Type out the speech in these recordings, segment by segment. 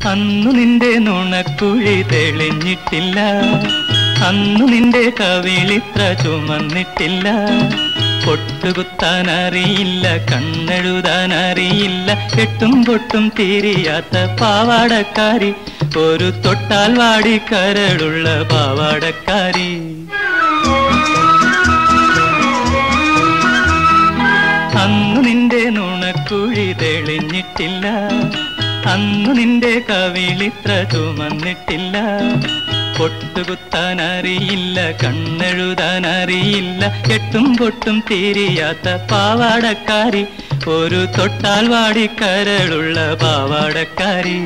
അന്നു നിന്റെ നുണക്കുഴി തെളിഞ്ഞിട്ടില്ല അന്നു നിന്റെ കവിളിത്ര ചുമന്നിട്ടില്ല പൊട്ടുകുത്താൻ അറിയില്ല കണ്ണെഴുതാൻ അറിയില്ല കെട്ടും പൊട്ടും തീരിയാത്ത പാവാടക്കാരി ഒരു തൊട്ടാൽ വാടി കരളുള്ള പാവാടക്കാരി അന്നു നിന്റെ നുണക്കുഴി തെളിഞ്ഞിട്ടില്ല അന്നു നിന്റെ കവിളിത്ര ചുമന്നിട്ടില്ല പൊട്ടുകുത്താൻ അറിയില്ല കണ്ണെഴുതാൻ അറിയില്ല കെട്ടും പൊട്ടും തീരിയാത്ത പാവാടക്കാരി ഒരു തൊട്ടാൽ വാടി കരളുള്ള പാവാടക്കാരി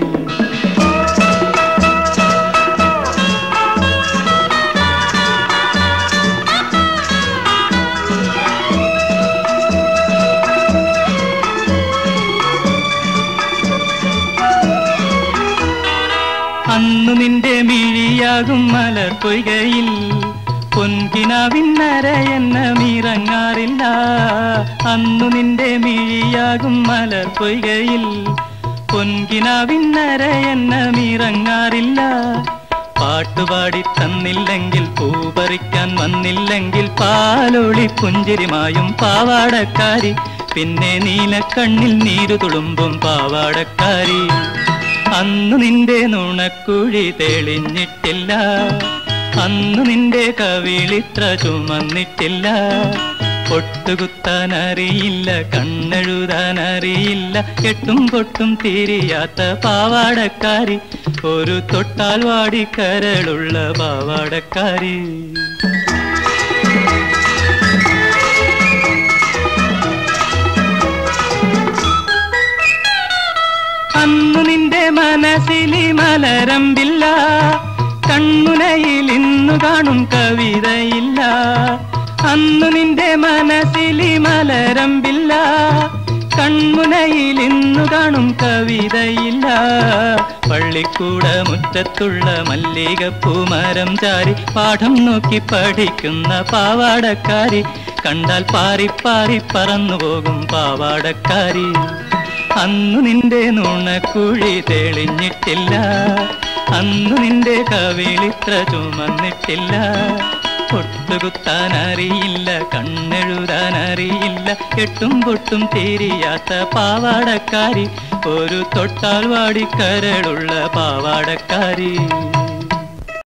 അന്നു നിന്റെ മിഴിയാകും മലർ പൊയ്കയിൽ പൊൻകിനാവിന്നര എന്ന മീറങ്ങാറില്ല അന്നു നിന്റെ മിഴിയാകും മലർ പൊയ്കയിൽ പൊൻകിനാവിന്നര എന്ന മീറങ്ങാറില്ല പാട്ടുപാടി തന്നില്ലെങ്കിൽ പൂപറിക്കാൻ വന്നില്ലെങ്കിൽ പാലൊളി പുഞ്ചിരിമായും പാവാടക്കാരി പിന്നെ നീലക്കണ്ണിൽ നീരു തുളുമ്പും പാവാടക്കാരി അന്നു നിന്റെ നുണക്കുഴി തെളിഞ്ഞിട്ടില്ല അന്നു നിന്റെ കവിളിത്ര ചുമന്നിട്ടില്ല പൊട്ടുകുത്താൻ അറിയില്ല കണ്ണെഴുതാൻ അറിയില്ല കെട്ടും പൊട്ടും തീരിയാത്ത പാവാടക്കാരി ഒരു തൊട്ടാൽ വാടി കരളുള്ള പാവാടക്കാരി അന്നു നിന്റെ മനസ്സിലി മലരമ്പില്ല കൺമുനയിൽ ഇന്നു കാണും കവിതയില്ല അന്നു നിന്റെ മനസ്സിലി മലരമ്പില്ല കൺമുനയിൽ ഇന്നു കാണും കവിതയില്ല പള്ളിക്കൂട മുറ്റത്തുള്ള മല്ലികപ്പൂമരം ചാരി പാഠം നോക്കി പഠിക്കുന്ന പാവാടക്കാരി കണ്ടാൽ പാറി പാറി പറന്നു പോകും പാവാടക്കാരി അന്നു നിന്റെ നുണക്കുഴി തെളിഞ്ഞിട്ടില്ല അന്നു നിന്റെ കവിളിത്ര ചുമന്നിട്ടില്ല പൊട്ടുകുത്താൻ അറിയില്ല കണ്ണെഴുതാൻ അറിയില്ല കെട്ടും പൊട്ടും തീരിയാത്ത പാവാടക്കാരി ഒരു തൊട്ടാൽ വാടി കരളുള്ള പാവാടക്കാരി